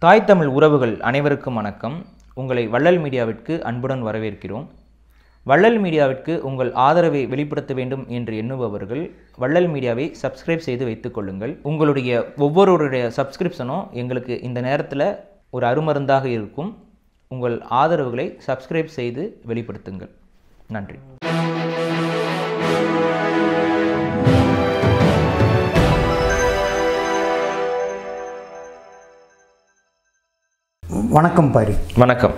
தாய் தமிழ் உறவுகள் அனைவருக்கும் வணக்கம் உங்களை வள்ளல் மீடியாவிற்கு அன்புடன் வரவேற்கிறோம் வள்ளல் மீடியாவிற்கு உங்கள் ஆதரவை வெளிப்படுத்த வேண்டும் என்று எண்ணுபவர்கள் வள்ளல் மீடியாவை சப்ஸ்கிரைப் செய்து வைத்துக் கொள்ளுங்கள் உங்களுடைய ஒவ்வொருவருடைய சப்ஸ்கிரிப்ஷனும் எங்களுக்கு இந்த நேரத்தில் ஒரு அருமருந்தாக இருக்கும் உங்கள் ஆதரவுகளை சப்ஸ்கிரைப் செய்து வெளிப்படுத்துங்கள் நன்றி வணக்கம் பாரி வணக்கம்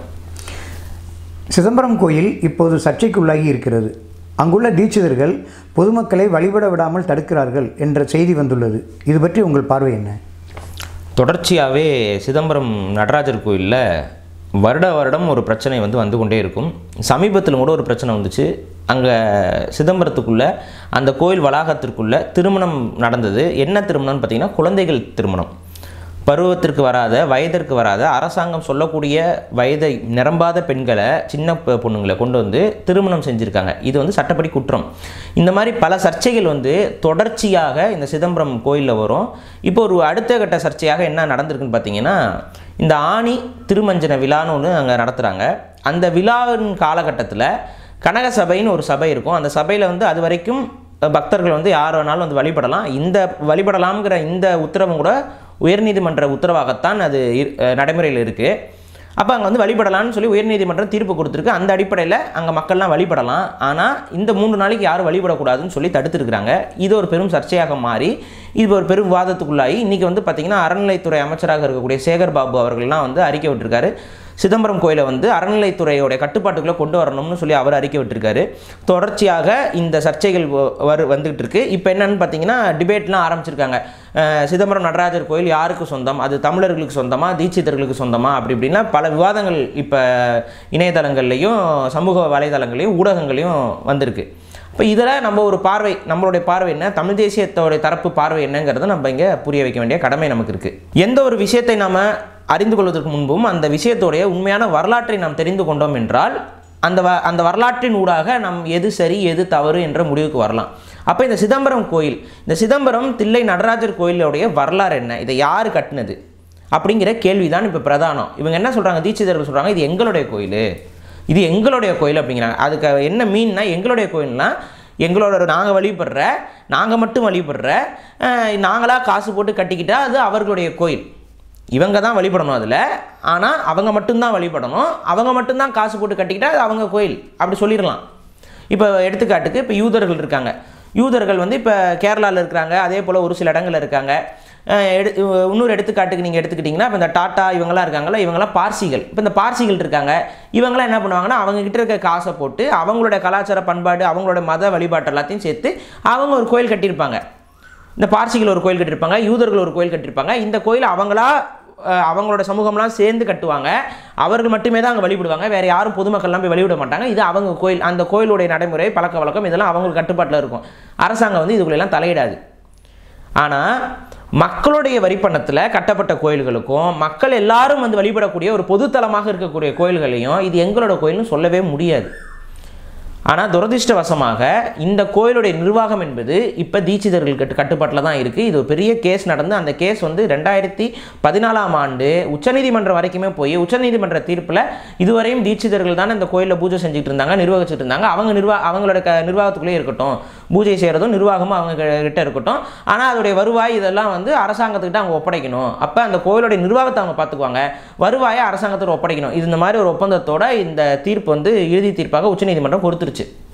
சிதம்பரம் கோயில் இப்போது சர்ச்சைக்குள்ளாகி இருக்கிறது அங்குள்ள தீட்சிதர்கள் பொதுமக்களை வழிபட விடாமல் தடுக்கிறார்கள் என்ற செய்தி வந்துள்ளது இது பற்றி உங்கள் பார்வை என்ன தொடர்ச்சியாகவே சிதம்பரம் நடராஜர் கோயிலில் வருட வருடம் ஒரு பிரச்சனை வந்து வந்து கொண்டே இருக்கும் சமீபத்தில் கூட ஒரு பிரச்சனை வந்துச்சு அங்கே சிதம்பரத்துக்குள்ளே அந்த கோயில் வளாகத்திற்குள்ளே திருமணம் நடந்தது என்ன திருமணம்னு பார்த்தீங்கன்னா குழந்தைகள் திருமணம் பருவத்திற்கு வராத வயதிற்கு வராத அரசாங்கம் சொல்லக்கூடிய வயதை நிரம்பாத பெண்களை சின்ன பொ- பொண்ணுங்களை கொண்டு வந்து திருமணம் செஞ்சுருக்காங்க இது வந்து சட்டப்படி குற்றம் இந்த மாதிரி பல சர்ச்சைகள் வந்து தொடர்ச்சியாக இந்த சிதம்பரம் கோயிலில் வரும் இப்போ ஒரு அடுத்த கட்ட சர்ச்சையாக என்ன நடந்திருக்குன்னு பார்த்தீங்கன்னா இந்த ஆணி திருமஞ்சன விழான்னு ஒன்று அங்கே நடத்துகிறாங்க அந்த விழாவின் காலகட்டத்தில் கனக சபைன்னு ஒரு சபை இருக்கும் அந்த சபையில் வந்து அது வரைக்கும் பக்தர்கள் வந்து யார் வேணாலும் வந்து வழிபடலாம் இந்த வழிபடலாம்ங்கிற இந்த உத்தரவும் கூட உயர்நீதிமன்ற உத்தரவாகத்தான் அது நடைமுறையில் இருக்குது அப்போ அங்கே வந்து வழிபடலாம்னு சொல்லி உயர்நீதிமன்றம் தீர்ப்பு கொடுத்துருக்கு அந்த அடிப்படையில் அங்கே மக்கள்லாம் வழிபடலாம் ஆனால் இந்த மூன்று நாளைக்கு யாரும் வழிபடக்கூடாதுன்னு சொல்லி தடுத்துருக்குறாங்க இது ஒரு பெரும் சர்ச்சையாக மாறி இது ஒரு பெரும் விவாதத்துக்குள்ளாகி இன்றைக்கி வந்து பார்த்திங்கன்னா அறநிலைத்துறை அமைச்சராக இருக்கக்கூடிய சேகர் பாபு அவர்கள்லாம் வந்து அறிக்கை விட்டிருக்காரு சிதம்பரம் கோயிலை வந்து அறநிலைத்துறையோடைய கட்டுப்பாட்டுக்குள்ளே கொண்டு வரணும்னு சொல்லி அவர் அறிக்கை விட்டிருக்காரு தொடர்ச்சியாக இந்த சர்ச்சைகள் வ- வரு வந்துகிட்டு இருக்கு இப்போ என்னன்னு பார்த்தீங்கன்னா டிபேட்லாம் ஆரம்பிச்சிருக்காங்க அஹ் சிதம்பரம் நடராஜர் கோயில் யாருக்கு சொந்தம் அது தமிழர்களுக்கு சொந்தமா தீட்சிதர்களுக்கு சொந்தமா அப்படி இப்படின்லாம் பல விவாதங்கள் இப்போ இணையதளங்கள்லையும் சமூக வலைதளங்களையும் ஊடகங்களையும் வந்திருக்கு இப்போ இதில் நம்ம ஒரு பார்வை நம்மளுடைய பார்வை என்ன தமிழ் தேசியத்தோடைய தரப்பு பார்வை என்னங்கிறத நம்ம இங்கே புரிய வைக்க வேண்டிய கடமை நமக்கு இருக்குது எந்த ஒரு விஷயத்தை நாம் அறிந்து கொள்வதற்கு முன்பும் அந்த விஷயத்தோடைய உண்மையான வரலாற்றை நாம் தெரிந்து கொண்டோம் என்றால் அந்த வ அந்த வரலாற்றின் ஊடாக நம் எது சரி எது தவறு என்ற முடிவுக்கு வரலாம் அப்போ இந்த சிதம்பரம் கோயில் இந்த சிதம்பரம் தில்லை நடராஜர் கோயிலுடைய வரலாறு என்ன இதை யார் கட்டினது அப்படிங்கிற கேள்வி தான் இப்போ பிரதானம் இவங்க என்ன சொல்கிறாங்க தீட்சிதர்கள் சொல்கிறாங்க இது எங்களுடைய கோயில் இது எங்களுடைய கோயில் அப்படிங்கிறாங்க அதுக்கு என்ன மீன்னா எங்களுடைய கோயில்னா எங்களோட நாங்கள் வழிபடுற நாங்கள் மட்டும் வழிபடுற அஹ், நாங்களா காசு போட்டு கட்டிக்கிட்டா அது அவர்களுடைய கோயில் இவங்க தான் வழிபடணும் அதில் ஆனால் அவங்க மட்டும்தான் வழிபடணும் அவங்க மட்டும்தான் காசு போட்டு கட்டிக்கிட்டா அது அவங்க கோயில் அப்படி சொல்லிடலாம் இப்போ எடுத்துக்காட்டுக்கு இப்போ யூதர்கள் இருக்காங்க யூதர்கள் வந்து இப்போ கேரளாவில் இருக்கிறாங்க அதே போல் ஒரு சில இடங்கள்ல இருக்காங்க அஹ் எடு இன்னொரு எடுத்துக்காட்டுக்கு நீங்கள் எடுத்துக்கிட்டிங்கன்னா இப்போ இந்த டாட்டா இவங்கெல்லாம் இருக்காங்கல்ல இவங்கெல்லாம் பார்சிகள் இப்போ இந்த பார்சிகள் இருக்காங்க இவங்கெல்லாம் என்ன பண்ணுவாங்கன்னா அவங்க கிட்ட இருக்க காசை போட்டு அவங்களோட கலாச்சார பண்பாடு அவங்களோட மத வழிபாட்டு எல்லாத்தையும் சேர்த்து அவங்க ஒரு கோயில் கட்டியிருப்பாங்க இந்த பார்சிகள் ஒரு கோயில் கட்டியிருப்பாங்க யூதர்கள் ஒரு கோயில் கட்டியிருப்பாங்க இந்த கோயில் அவங்களா அஹ், அவங்களோட சமூகம்லாம் சேர்ந்து கட்டுவாங்க அவர்கள் மட்டுமே தான் அங்கே வழிபடுவாங்க வேறு யாரும் பொதுமக்கள்லாம் போய் வழிபட மாட்டாங்க இது அவங்க கோயில் அந்த கோயிலுடைய நடைமுறை பழக்க வழக்கம் இதெல்லாம் அவங்களுக்கு கட்டுப்பாட்டில் இருக்கும் அரசாங்கம் வந்து இதுக்குள்ளெல்லாம் தலையிடாது ஆனால் மக்களுடைய வரிப்பணத்தில் கட்டப்பட்ட கோயில்களுக்கும் மக்கள் எல்லாரும் வந்து வழிபடக்கூடிய ஒரு பொதுத்தலமாக இருக்கக்கூடிய கோயில்களையும் இது எங்களோட கோயில்னு சொல்லவே முடியாது ஆனால் துரதிர்ஷ்டவசமாக இந்த கோயிலுடைய நிர்வாகம் என்பது இப்போ தீட்சிதர்கள் கட்டு கட்டுப்பாட்டில் தான் இருக்குது இது ஒரு பெரிய கேஸ் நடந்து அந்த கேஸ் வந்து ரெண்டாயிரத்தி பதினாலாம் ஆண்டு உச்சநீதிமன்றம் வரைக்குமே போய் உச்சநீதிமன்ற தீர்ப்பில் இதுவரையும் தீட்சிதர்கள் தானே இந்த கோயிலில் பூஜை செஞ்சுட்டு இருந்தாங்க நிர்வகிச்சுட்டு இருந்தாங்க அவங்க நிர்வா அவங்களோட க நிர்வாகத்துக்குள்ளே இருக்கட்டும் பூஜை செய்கிறதும் நிர்வாகமும் அவங்க க- கிட்ட இருக்கட்டும் ஆனால் அதோடைய வருவாய் இதெல்லாம் வந்து அரசாங்கத்துக்கிட்ட அவங்க ஒப்படைக்கணும் அப்போ அந்த கோயிலுடைய நிர்வாகத்தை அவங்க பார்த்துக்குவாங்க வருவாயை அரசாங்கத்துக்கு ஒப்படைக்கணும் இது இந்த மாதிரி ஒரு ஒப்பந்தத்தோட இந்த தீர்ப்பு வந்து இறுதி தீர்ப்பாக உச்சநீதிமன்றம் கொடுத்துருச்சு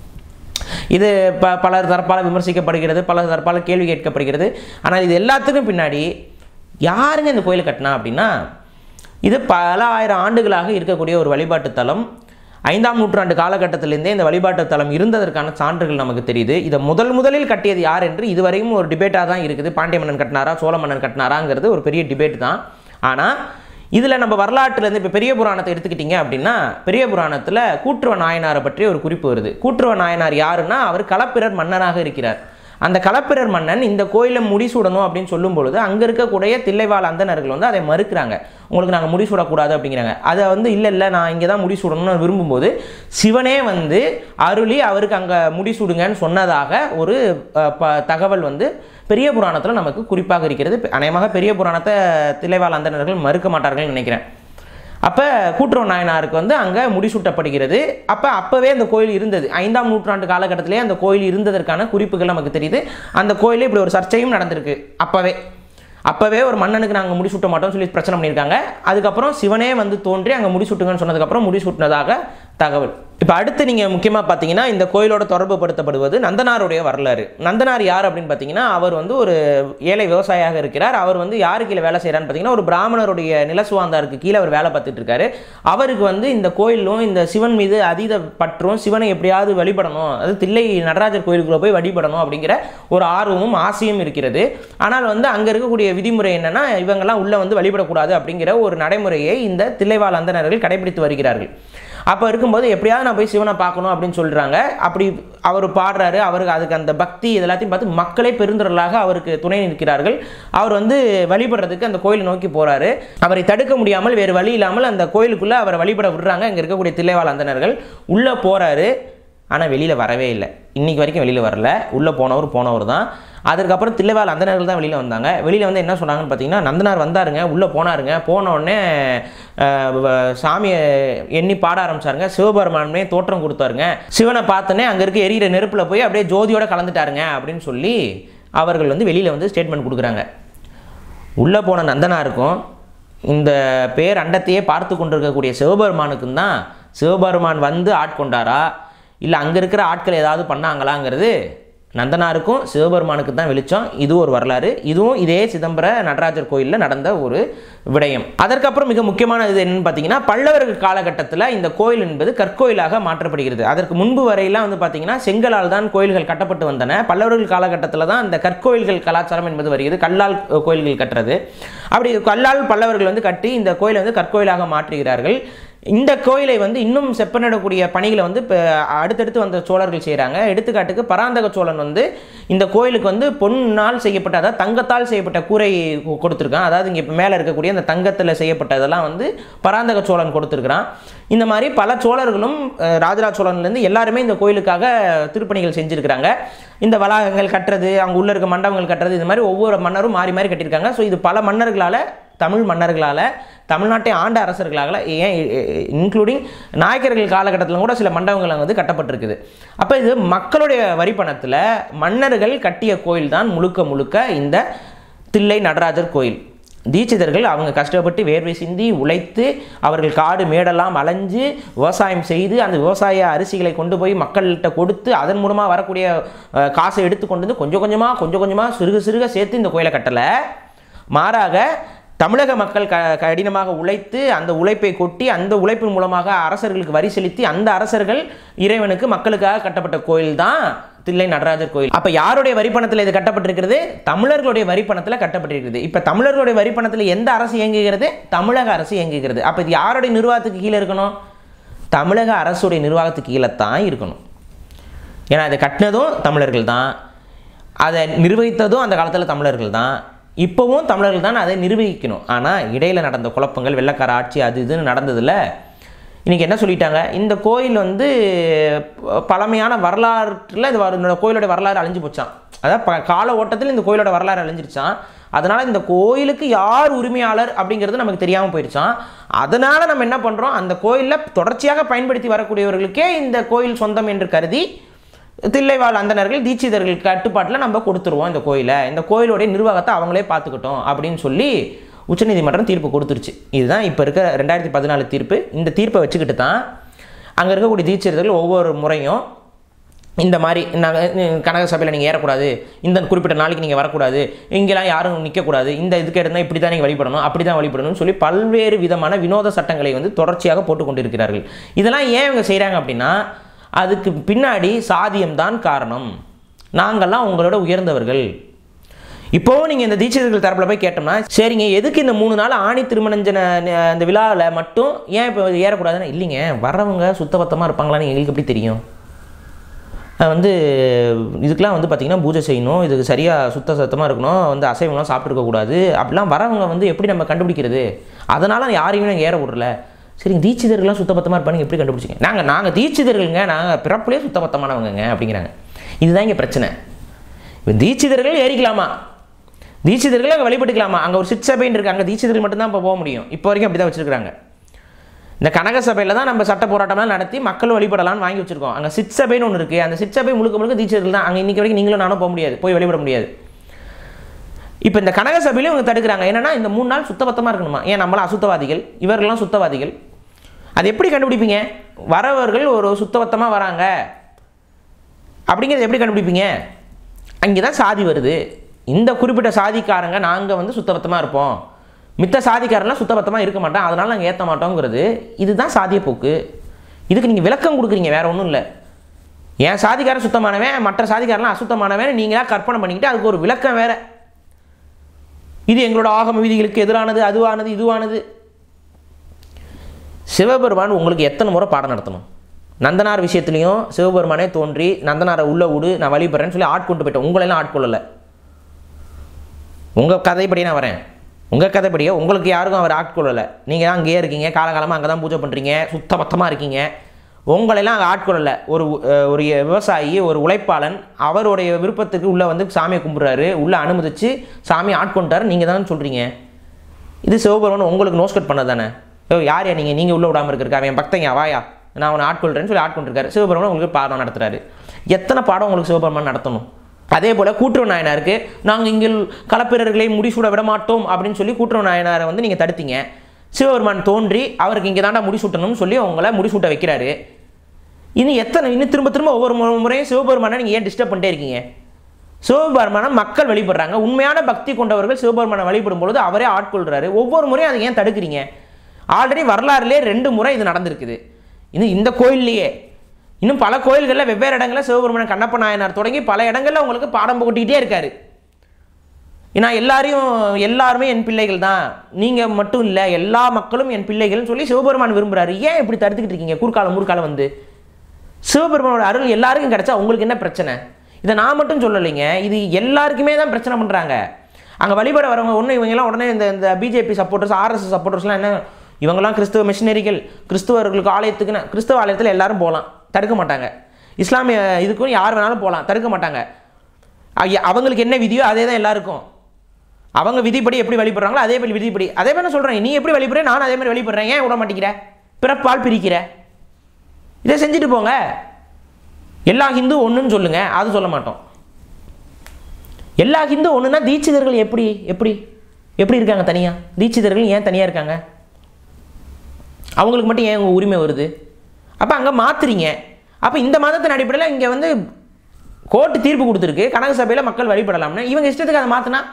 இது ப பலர் தரப்பால் விமர்சிக்கப்படுகிறது பல தரப்பால் கேள்வி கேட்கப்படுகிறது ஆனால் இது எல்லாத்துக்கும் பின்னாடி யாருங்க இந்த கோயில் கட்டினா அப்படின்னா இது பல ஆயிரம் ஆண்டுகளாக இருக்கக்கூடிய ஒரு வழிபாட்டு தலம் ஐந்தாம் நூற்றாண்டு காலகட்டத்திலேருந்தே இந்த வழிபாட்டு தலம் இருந்ததற்கான சான்றுகள் நமக்கு தெரியுது இதை முதல் முதலில் கட்டியது யார் என்று இதுவரையும் ஒரு டிபேட்டாக தான் இருக்குது பாண்டிய மன்னன் கட்டினாரா சோழ மன்னன் கட்டினாராங்கிறது ஒரு பெரிய டிபேட் தான் ஆனால் இதில் நம்ம வரலாற்றுலேருந்து இப்போ பெரிய புராணத்தை எடுத்துக்கிட்டிங்க அப்படின்னா பெரிய புராணத்தில் கூற்றுவ நாயனாரை பற்றி ஒரு குறிப்பு வருது கூற்றுவ நாயனார் யாருன்னா அவர் களப்பிரர் மன்னனாக இருக்கிறார் அந்த களப்பிரர் மன்னன் இந்த கோயிலை முடிசூடணும் அப்படின்னு சொல்லும் பொழுது அங்கே இருக்கக்கூடிய தில்லைவாழ் அந்தணர்கள் வந்து அதை மறுக்கிறாங்க உங்களுக்கு நாங்கள் முடிசூடக்கூடாது அப்படிங்கிறாங்க அதை வந்து இல்லை இல்லை நான் இங்கே தான் முடிசூடணும்னு விரும்பும்போது சிவனே வந்து அருளி அவருக்கு அங்கே முடிசூடுங்கன்னு சொன்னதாக ஒரு அஹ், ப தகவல் வந்து பெரிய புராணத்தில் நமக்கு குறிப்பாக இருக்கிறது அநேகமாக பெரிய புராணத்தை தில்லைவாழ் அந்தணர்கள் மறுக்க மாட்டார்கள்னு நினைக்கிறேன் அப்போ கூட்டுறவு நாயனாருக்கு வந்து அங்கே முடிசூட்டப்படுகிறது அப்போ அப்போவே அந்த கோயில் இருந்தது ஐந்தாம் நூற்றாண்டு காலகட்டத்திலே அந்த கோயில் இருந்ததற்கான குறிப்புகள் நமக்கு தெரியுது அந்த கோயிலே இப்படி ஒரு சர்ச்சையும் நடந்திருக்கு அப்போவே அப்போவே ஒரு மன்னனுக்கு நாங்கள் முடிசூட்ட மாட்டோம்னு சொல்லி பிரச்சனை பண்ணியிருக்காங்க அதுக்கப்புறம் சிவனே வந்து தோன்றி அங்கே முடிசூட்டுங்கன்னு சொன்னதுக்கப்புறம் முடிசூட்டினதாக தகவல் இப்போ அடுத்து நீங்கள் முக்கியமாக பார்த்தீங்கன்னா இந்த கோயிலோட தொடர்பு படுத்தப்படுவது நந்தனாருடைய வரலாறு நந்தனார் யார் அப்படின்னு பார்த்தீங்கன்னா அவர் வந்து ஒரு ஏழை விவசாயியாக இருக்கிறார் அவர் வந்து யாரு கீழே வேலை செய்கிறான்னு பார்த்தீங்கன்னா ஒரு பிராமணருடைய நிலசுவாந்தாருக்கு கீழே அவர் வேலை பார்த்துட்டு இருக்காரு அவருக்கு வந்து இந்த கோயிலும் இந்த சிவன் மீது அதீத பற்றும் சிவனை எப்படியாவது வழிபடணும் அது தில்லை நடராஜர் கோயிலுக்குள்ள போய் வழிபடணும் அப்படிங்கிற ஒரு ஆர்வமும் ஆசையும் இருக்கிறது ஆனால் வந்து அங்கே இருக்கக்கூடிய விதிமுறை என்னன்னா இவங்கெல்லாம் உள்ளே வந்து வழிபடக்கூடாது அப்படிங்கிற ஒரு நடைமுறையை இந்த தில்லைவாழ் அந்தணர்கள் கடைபிடித்து வருகிறார்கள் அப்போ இருக்கும்போது எப்படியாவது நான் போய் சிவனை பார்க்கணும் அப்படின்னு சொல்கிறாங்க அப்படி அவர் பாடுறாரு அவருக்கு அதுக்கு அந்த பக்தி இதெல்லாத்தையும் பார்த்து மக்களே பெருந்திரளாக அவருக்கு துணை நிற்கிறார்கள் அவர் வந்து வழிபடுறதுக்கு அந்த கோயிலை நோக்கி போகிறாரு அவரை தடுக்க முடியாமல் வேறு வழி இல்லாமல் அந்த கோயிலுக்குள்ளே அவரை வழிபட விடுறாங்க இங்கே இருக்கக்கூடிய தில்லைவாழ் அந்தணர்கள் உள்ளே போகிறாரு ஆனால் வெளியில் வரவே இல்லை இன்னைக்கு வரைக்கும் வெளியில் வரல உள்ளே போனவர் போனவர் தான் அதுக்கப்புறம் தில்லைவாழ் அந்தனர்கள் தான் வெளியில் வந்தாங்க வெளியில் வந்து என்ன சொன்னாங்கன்னு பார்த்தீங்கன்னா நந்தனார் வந்தாருங்க உள்ளே போனாருங்க போன உடனே அஹ், வ- சாமியை எண்ணி பாட ஆரம்பிச்சாருங்க சிவபெருமானே தோற்றம் கொடுத்தாருங்க சிவனை பார்த்தோன்னே அங்கே இருக்க எரியிற நெருப்பில் போய் அப்படியே ஜோதியோட கலந்துட்டாருங்க அப்படின்னு சொல்லி அவர்கள் வந்து வெளியில் வந்து ஸ்டேட்மெண்ட் கொடுக்குறாங்க உள்ளே போன நந்தனாருக்கும் இந்த பேர் அண்டத்தையே பார்த்து கொண்டிருக்கக்கூடிய சிவபெருமானுக்கும் தான் சிவபெருமான் வந்து ஆட்கொண்டாரா இல்லை அங்கே இருக்கிற ஆட்கள் ஏதாவது பண்ணாங்களாங்கிறது நந்தனாருக்கும் சிவபெருமானுக்கு தான் வெளிச்சம் இது ஒரு வரலாறு இதுவும் இதே சிதம்பர நடராஜர் கோயிலில் நடந்த ஒரு விடயம் அதற்கப்புறம் மிக முக்கியமான இது என்னன்னு பார்த்தீங்கன்னா பல்லவர்கள் காலகட்டத்தில் இந்த கோயில் என்பது கற்கோயிலாக மாற்றப்படுகிறது அதற்கு முன்பு வரையெல்லாம் வந்து பார்த்தீங்கன்னா செங்கலால் தான் கோயில்கள் கட்டப்பட்டு வந்தன பல்லவர்கள் காலகட்டத்தில் தான் இந்த கற்கோயில்கள் கலாச்சாரம் என்பது வருகிறது கல்லால் அஹ், கோயில்கள் கட்டுறது அப்படி கல்லால் பல்லவர்கள் வந்து கட்டி இந்த கோயிலை வந்து கற்கோயிலாக மாற்றுகிறார்கள் இந்த கோயிலை வந்து இன்னும் செப்பனிடக்கூடிய பணிகளை வந்து இப்போ அடுத்தடுத்து வந்த சோழர்கள் செய்கிறாங்க எடுத்துக்காட்டுக்கு பராந்தக சோழன் வந்து இந்த கோயிலுக்கு வந்து பொன்னால் செய்யப்பட்ட அதாவது தங்கத்தால் செய்யப்பட்ட கூரை கொ- கொடுத்திருக்கான் அதாவது இங்கே இப்போ மேலே இருக்கக்கூடிய அந்த தங்கத்தில் செய்யப்பட்டதெல்லாம் வந்து பராந்தக சோழன் கொடுத்துருக்கிறான் இந்த மாதிரி பல சோழர்களும் அஹ், ராஜராஜ சோழன்லேருந்து எல்லாருமே இந்த கோயிலுக்காக திருப்பணிகள் செஞ்சுருக்கிறாங்க இந்த வளாகங்கள் கட்டுறது அங்கே உள்ள இருக்க மண்டபங்கள் கட்டுறது இது மாதிரி ஒவ்வொரு மன்னரும் மாறி மாறி கட்டியிருக்காங்க ஸோ இது பல மன்னர்களால் தமிழ் மன்னர்களால் தமிழ்நாட்டை ஆண்ட அரசர்களால் ஏன் இன்க்ளூடிங் நாயக்கர்கள் காலகட்டத்தில் கூட சில மண்டபங்கள் அங்க வந்து கட்டப்பட்டிருக்குது அப்போ இது மக்களுடைய வரிப்பணத்தில் மன்னர்கள் கட்டிய கோயில் தான் முழுக்க முழுக்க இந்த தில்லை நடராஜர் கோயில் தீட்சிதர்கள் அவங்க கஷ்டப்பட்டு வேர்வை சிந்தி உழைத்து அவர்கள் காடு மேடெல்லாம் அலைஞ்சு விவசாயம் செய்து அந்த விவசாய அரிசிகளை கொண்டு போய் மக்கள்கிட்ட கொடுத்து அதன் மூலமாக வரக்கூடிய அஹ், காசை எடுத்து கொண்டு வந்து கொஞ்சம் கொஞ்சமாக கொஞ்சம் கொஞ்சமாக சிறுக சிறுக சேர்த்து இந்த கோயிலை கட்டலை மாறாக தமிழக மக்கள் க கடினமாக உழைத்து அந்த உழைப்பை கொட்டி அந்த உழைப்பின் மூலமாக அரசர்களுக்கு வரி செலுத்தி அந்த அரசர்கள் இறைவனுக்கு மக்களுக்காக கட்டப்பட்ட கோயில் தான் தில்லை நடராஜர் கோயில் அப்போ யாருடைய வரிப்பணத்தில் இது கட்டப்பட்டிருக்கிறது தமிழர்களுடைய வரிப்பணத்தில் கட்டப்பட்டிருக்கிறது இப்போ தமிழர்களுடைய வரிப்பணத்தில் எந்த அரசு இயங்குகிறது தமிழக அரசு இயங்குகிறது அப்போ இது யாருடைய நிர்வாகத்துக்கு கீழே இருக்கணும் தமிழக அரசுடைய நிர்வாகத்துக்கு கீழே தான் இருக்கணும் ஏன்னா அதை கட்டினதும் தமிழர்கள் தான் அதை நிர்வகித்ததும் அந்த காலத்தில் தமிழர்கள் தான் இப்போவும் தமிழர்கள் தான் அதை நிர்வகிக்கணும் ஆனால் இடையில் நடந்த குழப்பங்கள் வெள்ளக்கார ஆட்சி அது இதுன்னு நடந்ததில் இன்றைக்கி என்ன சொல்லிட்டாங்க இந்த கோயில் வந்து ப- பழமையான வரலாற்றில் இது வர- இந்த கோயிலோட வரலாறு அழிஞ்சு போச்சான் அதாவது ப கால ஓட்டத்தில் இந்த கோயிலோட வரலாறு அழிஞ்சிருச்சான் அதனால் இந்த கோயிலுக்கு யார் உரிமையாளர் அப்படிங்கிறது நமக்கு தெரியாமல் போயிடுச்சான் அதனால் நம்ம என்ன பண்ணுறோம் அந்த கோயிலில் தொடர்ச்சியாக பயன்படுத்தி வரக்கூடியவர்களுக்கே இந்த கோயில் சொந்தம் என்று கருதி தில்லைவாழ் அந்தணர்கள் தீட்சிதர்கள் கட்டுப்பாட்டில் நம்ம கொடுத்துருவோம் இந்த கோயிலை இந்த கோயிலுடைய நிர்வாகத்தை அவங்களே பார்த்துக்கிட்டோம் அப்படின்னு சொல்லி உச்சநீதிமன்றம் தீர்ப்பு கொடுத்துருச்சு இதுதான் இப்போ இருக்க ரெண்டாயிரத்தி பதினாலு தீர்ப்பு இந்த தீர்ப்பை வச்சுக்கிட்டு தான் அங்கே இருக்கக்கூடிய தீட்சிதர்கள் ஒவ்வொரு முறையும் இந்த மாதிரி நாங்கள் கனக சபையில் நீங்கள் ஏறக்கூடாது இந்த குறிப்பிட்ட நாளைக்கு நீங்கள் வரக்கூடாது இங்கெல்லாம் யாரும் நிற்கக்கூடாது இந்த இதுக்கு இருந்தால் இப்படி தான் நீங்கள் வழிபடணும் அப்படி தான் வழிபடணும்னு சொல்லி பல்வேறு விதமான வினோத சட்டங்களை வந்து தொடர்ச்சியாக போட்டு கொண்டிருக்கிறார்கள் இதெல்லாம் ஏன் இவங்க செய்கிறாங்க அப்படின்னா அதுக்கு பின்னாடி சாதியம்தான் காரணம் நாங்கள்லாம் உங்களோட உயர்ந்தவர்கள் இப்போவும் நீங்கள் இந்த தீட்சிதர்கள் தரப்பில் போய் கேட்டோம்னா சரிங்க எதுக்கு இந்த மூணு நாள் ஆணி திருமணஞ்சன அந்த விழாவில் மட்டும் ஏன் இப்போ ஏறக்கூடாதுன்னு இல்லைங்க வர்றவங்க சுத்தபத்தமாக இருப்பாங்களான்னு எங்களுக்கு எப்படி தெரியும் அஹ் வந்து இதுக்கெலாம் வந்து பார்த்திங்கன்னா பூஜை செய்யணும் இதுக்கு சரியாக சுத்த சத்தமாக இருக்கணும் வந்து அசைவம்லாம் சாப்பிட்ருக்கக்கூடாது அப்படிலாம் வரவங்க வந்து எப்படி நம்ம கண்டுபிடிக்கிறது அதனால் யாரையுமே நாங்கள் ஏற விடல சரிங்க தீட்சிதர்கள்லாம் சுத்தபத்தமாக இருப்பாங்க எப்படி கண்டுபிடிச்சிங்க நாங்கள் நாங்கள் தீட்சிதர்களுங்க நாங்கள் பிறப்புலேயே சுத்தபத்தமானவங்கங்க அப்படிங்கிறாங்க இதுதான் இங்கே பிரச்சனை இப்போ தீட்சிதர்கள் ஏறிக்கலாமா தீட்சிதர்கள் அங்கே வழிபட்டுக்கலாமா அங்கே ஒரு சிற்சபைன்னு இருக்கு அங்கே தீட்சிதர்கள் மட்டும்தான் இப்போ போக முடியும் இப்போ வரைக்கும் அப்படி தான் வச்சுருக்காங்க இந்த கனக சபையில் தான் நம்ம சட்ட போராட்டம்லாம் நடத்தி மக்கள் வழிபடலாம்னு வாங்கி வச்சிருக்கோம் அங்கே சிற்சபைன்னு ஒன்று இருக்குது அந்த சிற்சபை முழுக்க முழுக்க தீட்சிதர்கள் தான் அங்கே இன்னைக்கு வரைக்கும் நீங்களும் நானும் போக முடியாது போய் வழிபட முடியாது இப்போ இந்த கனக சபையிலும் இவங்க தடுக்கிறாங்க என்னன்னா இந்த மூணு நாள் சுத்தபத்தமாக இருக்கணுமா ஏன் நம்மளாம் அசுத்தவாதிகள் இவர்கள்லாம் சுத்தவாதிகள் அது எப்படி கண்டுபிடிப்பீங்க வரவர்கள் ஒரு சுத்தபத்தமாக வராங்க அப்படிங்கிறத எப்படி கண்டுபிடிப்பீங்க அங்கே தான் சாதி வருது இந்த குறிப்பிட்ட சாதிக்காரங்க நாங்கள் வந்து சுத்தபத்தமாக இருப்போம் மித்த சாதிக்காரன்லாம் சுத்தபத்தமாக இருக்க மாட்டோம் அதனால் நாங்கள் ஏற்ற மாட்டோங்கிறது இதுதான் சாதிய போக்கு இதுக்கு நீங்கள் விளக்கம் கொடுக்குறீங்க வேற ஒன்றும் இல்லை என் சாதிக்காரன் சுத்தமானவன் மற்ற சாதிக்காரன்லாம் அசுத்தமானவன் நீங்களா கற்பனை பண்ணிக்கிட்டு அதுக்கு ஒரு விளக்கம் வேற இது எங்களோட ஆகம விதிகளுக்கு எதிரானது அதுவானது இதுவானது சிவபெருமான் உங்களுக்கு எத்தனை முறை பாடம் நடத்தணும் நந்தனார் விஷயத்துலையும் சிவபெருமானே தோன்றி நந்தனாரை உள்ள விடு நான் வழிபடுறேன்னு சொல்லி ஆட்கொண்டு போயிட்டேன் உங்களெல்லாம் ஆட்கொள்ளலை உங்கள் கதைப்படி நான் வரேன் உங்கள் கதைப்படியே உங்களுக்கு யாருக்கும் அவர் ஆட்கொள்ளலை நீங்கள் தான் அங்கேயே இருக்கீங்க காலகாலமாக அங்கே தான் பூஜை பண்ணுறீங்க சுத்தபத்தமாக இருக்கீங்க உங்களெல்லாம் அங்கே ஆட்கொள்ளலை ஒரு அஹ், ஒரு விவசாயி ஒரு உழைப்பாளன் அவருடைய விருப்பத்துக்கு உள்ளே வந்து சாமியை கும்பிட்றாரு உள்ளே அனுமதிச்சு சாமியை ஆட்கொண்டாரு நீங்கள் தானே சொல்கிறீங்க இது சிவபெருமான் உங்களுக்கு நோஸ்கட் பண்ணது தானே ஓ யார் யா நீங்கள் நீங்கள் உள்ளே விடாமல் இருக்கிறக்கா என் பக்தங்க வாயா நான் அவனை ஆட்கொள்கிறேன்னு சொல்லி ஆட்கொண்டிருக்காரு சிவபெருமான் உங்களுக்கு பாடம் நடத்துறாரு எத்தனை பாடம் உங்களுக்கு சிவபெருமான் நடத்தணும் அதே போல் கூட்டுறவு நாயனாருக்கு நாங்கள் இங்கே களப்பிரர்களை முடிசூட விட மாட்டோம் அப்படின்னு சொல்லி கூட்டுறவு நாயனாரை வந்து நீங்கள் தடுத்தீங்க சிவபெருமான் தோன்றி அவருக்கு இங்கே தாண்டா முடிசூட்டணும்னு சொல்லி அவங்கள முடிசூட்ட வைக்கிறாரு இன்னும் எத்தனை இன்னும் திரும்ப திரும்ப ஒவ்வொரு மு- முறையும் சிவபெருமானை நீங்கள் ஏன் டிஸ்டர்ப் பண்ணிட்டே இருக்கீங்க சிவபெருமானை மக்கள் வழிபடுறாங்க உண்மையான பக்தி கொண்டவர்கள் சிவபெருமானை வழிபடும் பொழுது அவரே ஆட்கொள்றாரு ஒவ்வொரு முறையும் அதை ஏன் தடுக்கிறீங்க ஆல்ரெடி வரலாறுலேயே ரெண்டு முறை இது நடந்திருக்குது இது இந்த கோயில்லையே இன்னும் பல கோயில்களில் வெவ்வேறு இடங்களில் சிவபெருமான் கண்ணப்ப நாயனார் தொடங்கி பல இடங்களில் உங்களுக்கு பாடம் புகட்டிக்கிட்டே இருக்காரு நான் எல்லாரையும் எல்லாருமே என் பிள்ளைகள் தான் நீங்கள் மட்டும் இல்லை எல்லா மக்களும் என் பிள்ளைகள்னு சொல்லி சிவபெருமான் விரும்புறாரு ஏன் இப்படி தடுத்துக்கிட்டு இருக்கீங்க குறுக்காலம் முற்காலம் வந்து சிவபெருமானோட அருள் எல்லாருக்கும் கிடைச்சா உங்களுக்கு என்ன பிரச்சனை இதை நான் மட்டும் சொல்லலைங்க இது எல்லாருக்குமே தான் பிரச்சனை பண்ணுறாங்க அங்கே வழிபட வரவங்க ஒன்று இவங்கெல்லாம் உடனே இந்த இந்த பிஜேபி சப்போர்ட்டர்ஸ் ஆர்எஸ்எஸ் சப்போர்ட்டர்ஸ்லாம் என்ன இவங்கெல்லாம் கிறிஸ்துவ மிஷினரிகள் கிறிஸ்துவர்களுக்கு ஆலயத்துக்குன்னு கிறிஸ்துவ ஆலயத்தில் எல்லாரும் போகலாம் தடுக்க மாட்டாங்க இஸ்லாமிய இதுக்கும் யார் வேணாலும் போகலாம் தடுக்க மாட்டாங்க ஐயா, அவங்களுக்கு என்ன விதியோ அதே தான் எல்லாருக்கும் அவங்க விதிப்படி எப்படி வழிபடுறாங்களோ அதே மாதிரி விதிப்படி அதே மாதிரி நான் சொல்கிறேன் நீ எப்படி வழிபடுற நானும் அதே மாதிரி வழிபடுறேன் ஏன் விட மாட்டேங்கிற பிறப்பால் பிரிக்கிற இதை செஞ்சுட்டு போங்க எல்லா ஹிந்து ஒன்றுன்னு சொல்லுங்க அது சொல்ல மாட்டோம் எல்லா ஹிந்து ஒன்றுனா தீட்சிதர்கள் எப்படி எப்படி எப்படி இருக்காங்க தனியாக தீட்சிதர்கள் ஏன் தனியாக இருக்காங்க அவங்களுக்கு மட்டும் ஏன் உங்கள் உரிமை வருது அப்போ அங்கே மாத்துறீங்க அப்போ இந்த மதத்தின் அடிப்படையில் இங்கே வந்து கோர்ட்டு தீர்ப்பு கொடுத்துருக்கு கனக சபையில் மக்கள் வழிபடலாம்னு இவங்க இஷ்டத்துக்கு அதை மாற்றினா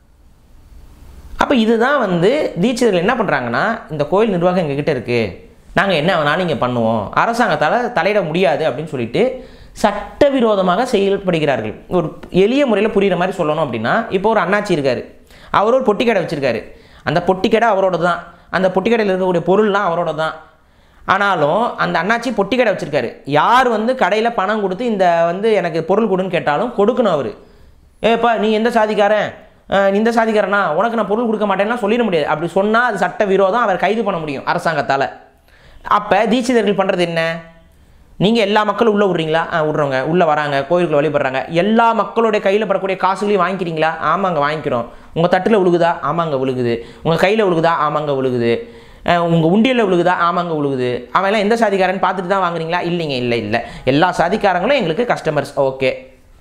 அப்போ இதுதான் வந்து தீட்சிதர்கள் என்ன பண்ணுறாங்கன்னா இந்த கோயில் நிர்வாகம் எங்ககிட்ட இருக்குது நாங்கள் என்ன வேணாலும் இங்கே பண்ணுவோம் அரசாங்கத்தால் தலையிட முடியாது அப்படின்னு சொல்லிட்டு சட்டவிரோதமாக செயல்படுகிறார்கள் ஒரு எளிய முறையில் புரிகிற மாதிரி சொல்லணும் அப்படின்னா இப்போ ஒரு அண்ணாச்சி இருக்கார் அவர் ஒரு பொட்டி கடை வச்சுருக்காரு அந்த பொட்டி கடை அவரோட தான் அந்த பொட்டி கடையில் இருக்கக்கூடிய பொருள்லாம் அவரோட தான் ஆனாலும் அந்த அண்ணாச்சி பொட்டி கடை வச்சுருக்காரு யார் வந்து கடையில் பணம் கொடுத்து இந்த வந்து எனக்கு பொருள் கொடுன்னு கேட்டாலும் கொடுக்கணும் அவர் ஏப்பா நீ எந்த சாதிக்காரன் அஹ், நீ இந்த சாதிக்காரனா உனக்கு நான் பொருள் கொடுக்க மாட்டேன்னா சொல்லிட முடியாது அப்படி சொன்னால் அது சட்ட விரோதம் அவர் கைது பண்ண முடியும் அரசாங்கத்தால் அப்போ தீட்சிதர்கள் பண்ணுறது என்ன நீங்கள் எல்லா மக்களும் உள்ளே விட்றீங்களா ஆ விட்றவங்க உள்ளே வராங்க கோயிலுக்குள்ள வழிபடுறாங்க எல்லா மக்களுடைய கையில் படக்கூடிய காசுகளையும் வாங்கிக்கிறீங்களா ஆமாங்க வாங்கிக்கிறோம் உங்கள் தட்டில் விழுகுதா ஆமாங்க விழுகுது உங்கள் கையில் விழுகுதா ஆமாங்க விழுகுது உங்கள் உண்டியலில் விழுகுதா ஆமாங்க விழுகுது அவன்லாம் எந்த சாதிக்காரன்னு பார்த்துட்டு தான் வாங்குறீங்களா இல்லைங்க இல்லை இல்லை எல்லா சாதிக்காரங்களும் எங்களுக்கு கஸ்டமர்ஸ் ஓகே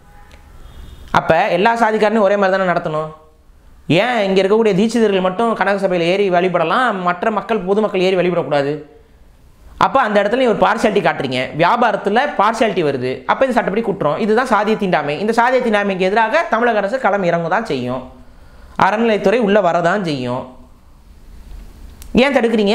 அப்போ எல்லா சாதிக்காரனையும் ஒரே மாதிரி தானே நடத்தணும் ஏன் இங்கே இருக்கக்கூடிய தீட்சிதர்கள் மட்டும் கனக சபையில் ஏறி வழிபடலாம் மற்ற மக்கள் பொதுமக்கள் ஏறி வழிபடக்கூடாது அப்போ அந்த இடத்துல நீ ஒரு பார்சியாலிட்டி காட்டுறீங்க வியாபாரத்தில் பார்சியாலிட்டி வருது அப்போ இது சட்டப்படி குற்றம் இதுதான் சாதிய தீண்டாமை இந்த சாதிய தீண்டாமைக்கு எதிராக தமிழக அரசு களம் இறங்க தான் செய்யும் அறநிலைத்துறை உள்ளே வரதான் செய்யும் ஏன் தடுக்கிறீங்க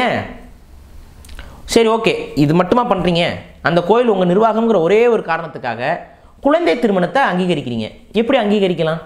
சரி ஓகே இது மட்டுமா பண்ணுறீங்க அந்த கோயில் உங்கள் நிர்வாகம்ங்கிற ஒரே ஒரு காரணத்துக்காக குழந்தை திருமணத்தை அங்கீகரிக்கிறீங்க எப்படி அங்கீகரிக்கலாம்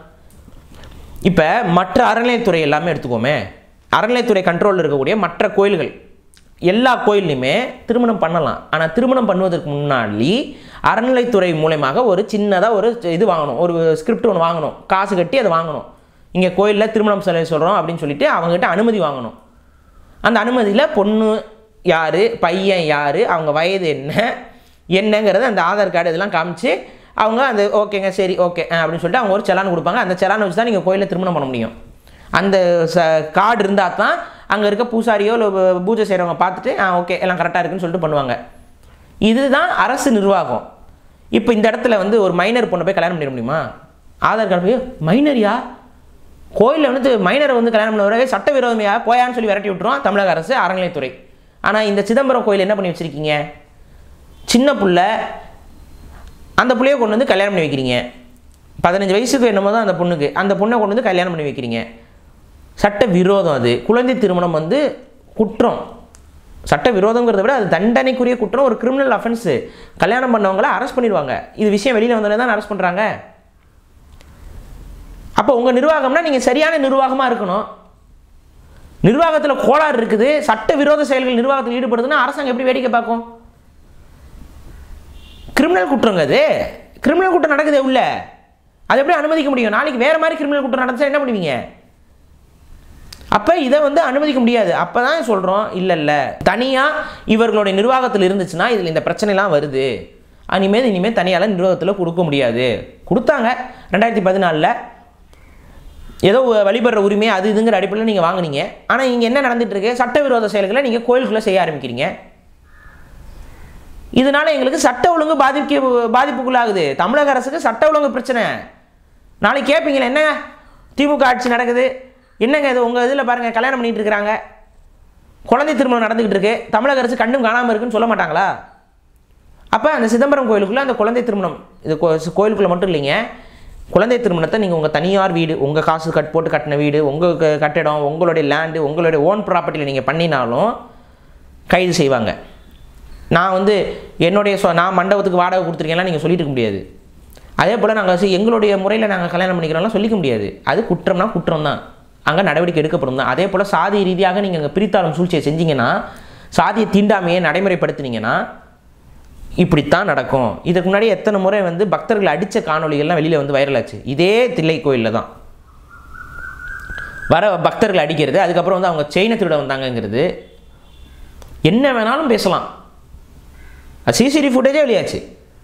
இப்போ மற்ற அறநிலையத்துறை எல்லாமே எடுத்துக்கோமே அறநிலையத்துறை கண்ட்ரோலில் இருக்கக்கூடிய மற்ற கோயில்கள் எல்லா கோயில்லையுமே திருமணம் பண்ணலாம் ஆனால் திருமணம் பண்ணுவதற்கு முன்னாடி அறநிலைத்துறை மூலயமாக ஒரு சின்னதாக ஒரு இது வாங்கணும் ஒரு ஸ்கிரிப்ட் ஒன்று வாங்கணும் காசு கட்டி அதை வாங்கணும் இங்கே கோயிலில் திருமணம் சிலை சொல்கிறோம் அப்படின்னு சொல்லிட்டு அவங்ககிட்ட அனுமதி வாங்கணும் அந்த அனுமதியில் பொண்ணு யார் பையன் யார் அவங்க வயது என்ன என்னங்கிறது அந்த ஆதார் கார்டு இதெல்லாம் காமிச்சு அவங்க அந்த ஓகேங்க சரி ஓகே அப்படின்னு சொல்லிட்டு அவங்க ஒரு செலான் கொடுப்பாங்க அந்த செலான் வச்சு தான் நீங்கள் கோயிலில் திருமணம் பண்ண முடியும் அந்த ச கார்டு இருந்தால் தான் அங்கே இருக்க பூசாரியோ இல்லை பூ- பூஜை செய்கிறவங்க பார்த்துட்டு ஆ ஓகே எல்லாம் கரெக்டாக இருக்குன்னு சொல்லிட்டு பண்ணுவாங்க இதுதான் அரசு நிர்வாகம் இப்போ இந்த இடத்துல வந்து ஒரு மைனர் பொண்ணை போய் கல்யாணம் பண்ணிட முடியுமா ஆதார் கார்டு போய் மைனரியா கோயிலில் வந்து மைனரை வந்து கல்யாணம் பண்ண வரவே சட்டவிரோதமையா போயான்னு சொல்லி விரட்டி விட்டுரும் தமிழக அரசு அறநிலைத்துறை ஆனால் இந்த சிதம்பரம் கோயில் என்ன பண்ணி வச்சுருக்கீங்க சின்ன புள்ள அந்த புள்ளைய கொண்டு வந்து கல்யாணம் பண்ணி வைக்கிறீங்க பதினஞ்சு வயசுக்கு என்னமோ தான் அந்த பொண்ணுக்கு அந்த பொண்ணை கொண்டு வந்து கல்யாணம் பண்ணி வைக்கிறீங்க சட்ட விரோதம் அது குழந்தை திருமணம் வந்து குற்றம் சட்ட விரோதங்கிறத விட அது தண்டனைக்குரிய குற்றம் ஒரு கிரிமினல் அஃபென்ஸு கல்யாணம் பண்ணவங்கள அரெஸ்ட் பண்ணிடுவாங்க இது விஷயம் வெளியில் வந்தோடனே தான் அரெஸ்ட் பண்ணுறாங்க அப்போ உங்கள் நிர்வாகம்னா நீங்கள் சரியான நிர்வாகமாக இருக்கணும் நிர்வாகத்தில் கோளாறு இருக்குது சட்ட விரோத செயல்கள் நிர்வாகத்தில் ஈடுபடுதுன்னா அரசாங்கம் எப்படி வேடிக்கை பார்க்கும் கிரிமினல் குற்றங்க அது கிரிமினல் குற்றம் நடக்குது உள்ள அது எப்படி அனுமதிக்க முடியும் நாளைக்கு வேற மாதிரி கிரிமினல் குற்றம் நடந்துச்சா என்ன பண்ணுவீங்க அப்போ இதை வந்து அனுமதிக்க முடியாது அப்போ தான் சொல்கிறோம் இல்லை இல்லை தனியாக இவர்களுடைய நிர்வாகத்தில் இருந்துச்சுன்னா இதில் இந்த பிரச்சனைலாம் வருது இனிமேல் இனிமேல் தனியால் நிர்வாகத்தில் கொடுக்க முடியாது கொடுத்தாங்க ரெண்டாயிரத்தி பதினாலில் ஏதோ வழிபடுற உரிமை அது இதுங்கிற அடிப்படையில் நீங்கள் வாங்குனீங்க ஆனால் இங்கே என்ன நடந்துட்டு இருக்கு சட்டவிரோத செயல்களை நீங்கள் கோயிலுக்குள்ளே செய்ய ஆரம்பிக்கிறீங்க இதனால எங்களுக்கு சட்ட ஒழுங்கு பாதிக்க பாதிப்புக்குள்ளாகுது தமிழக அரசுக்கு சட்ட ஒழுங்கு பிரச்சனை நாளைக்கு கேட்பீங்களே என்னங்க திமுக ஆட்சி நடக்குது என்னங்க இது உங்கள் இதில் பாருங்கள் கல்யாணம் பண்ணிட்டு இருக்கிறாங்க குழந்தை திருமணம் நடந்துக்கிட்டு இருக்கு தமிழக அரசு கண்டும் காணாமல் இருக்குன்னு சொல்ல மாட்டாங்களா அப்போ அந்த சிதம்பரம் கோயிலுக்குள்ளே அந்த குழந்தை திருமணம் இது கோ- கோயிலுக்குள்ளே மட்டும் இல்லைங்க குழந்தை திருமணத்தை நீங்கள் உங்கள் தனியார் வீடு உங்கள் காசு கட் போட்டு கட்டின வீடு உங்கள் க- கட்டிடம் உங்களுடைய லேண்டு உங்களுடைய ஓன் ப்ராப்பர்ட்டியில் நீங்கள் பண்ணினாலும் கைது செய்வாங்க நான் வந்து என்னுடைய சொ நான் மண்டபத்துக்கு வாடகை கொடுத்துருக்கேன்லாம் நீங்கள் சொல்லிட்டு இருக்க முடியாது அதே போல் நாங்கள் எங்களுடைய முறையில் நாங்கள் கல்யாணம் பண்ணிக்கிறோம்லாம் சொல்லிக்க முடியாது அது குற்றம்னா குற்றம் தான் அங்கே நடவடிக்கை எடுக்கப்படும் தான் அதே போல் சாதி ரீதியாக நீங்கள் அங்கே பிரித்தாளும் சூழ்ச்சியை செஞ்சீங்கன்னா சாதிய தீண்டாமையை நடைமுறைப்படுத்துனீங்கன்னா இப்படித்தான் நடக்கும் இதுக்கு முன்னாடி எத்தனை முறை வந்து பக்தர்கள் அடித்த காணொளிகள்லாம் வெளியில் வந்து வைரல் ஆச்சு இதே தில்லை கோயிலில் தான் வர பக்தர்கள் அடிக்கிறது அதுக்கப்புறம் வந்து அவங்க செயினை திருட வந்தாங்கங்கிறது என்ன வேணாலும் பேசலாம் சிசிடிவி ஃபுட்டேஜே வெளியாச்சு